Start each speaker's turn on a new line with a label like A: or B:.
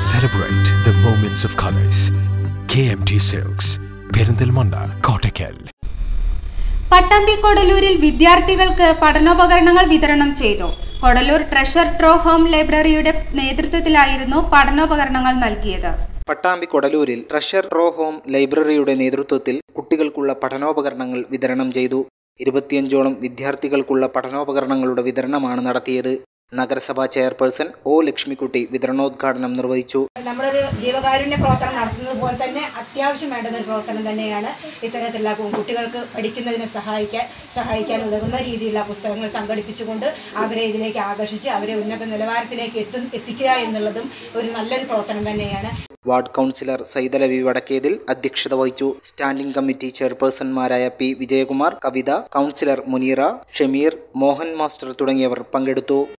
A: Celebrate the moments of colors. KMT Silks, Perinthalmanna Kottakkal
B: Pattambi കൊടലൂരിൽ വിദ്യാർത്ഥികൾക്ക് പഠനോപകരണങ്ങൾ വിതരണം ചെയ്തു കൊടലൂർ ട്രഷർ ട്രോ ഹോം ലൈബ്രറിയുടെ നേതൃത്വത്തിലായിരുന്നു പഠനോപകരണങ്ങൾ നൽകിയത്
C: പട്ടാമ്പി കൊടലൂരിൽ ട്രഷർ റോ ഹോം ലൈബ്രറിയുടെ നേതൃത്വത്തിൽ കുട്ടികൾക്കുള്ള പഠനോപകരണങ്ങൾ വിതരണം ചെയ്തു ഇരുപത്തിയഞ്ചോളം വിദ്യാർത്ഥികൾക്കുള്ള പഠനോപകരണങ്ങളുടെ വിതരണമാണ് നടത്തിയത് നഗരസഭാ ചെയർപേഴ്സൺ ഒ ലക്ഷ്മിക്കുട്ടി വിതരണോദ്ഘാടനം നിർവഹിച്ചു
D: നമ്മളൊരു ജീവകാരുണ്യ പ്രവർത്തനം നടത്തുന്നത് പോലെ തന്നെ അത്യാവശ്യം വേണ്ടുന്ന ഒരു പ്രവർത്തനം തന്നെയാണ് ഇത്തരത്തിലുള്ള കു- കുട്ടികൾക്ക് പഠിക്കുന്നതിന് സഹായിക്കാൻ സഹായിക്കാൻ ഉതകുന്ന രീതിയിലുള്ള പുസ്തകങ്ങൾ സംഘടിപ്പിച്ചുകൊണ്ട് അവരെ ഇതിലേക്ക് ആകർഷിച്ച് അവരെ ഉന്നത നിലവാരത്തിലേക്ക് എത്തും എത്തിക്കുക എന്നുള്ളതും ഒരു നല്ലൊരു പ്രവർത്തനം തന്നെയാണ്
C: വാർഡ് കൗൺസിലർ സൈതലവി വടക്കേതിൽ അധ്യക്ഷത വഹിച്ചു സ്റ്റാൻഡിംഗ് കമ്മിറ്റി ചെയർപേഴ്സൺമാരായ P Vijayakumar Kavitha councillor Muneera Shameer Mohan master തുടങ്ങിയവർ പങ്കെടുത്തു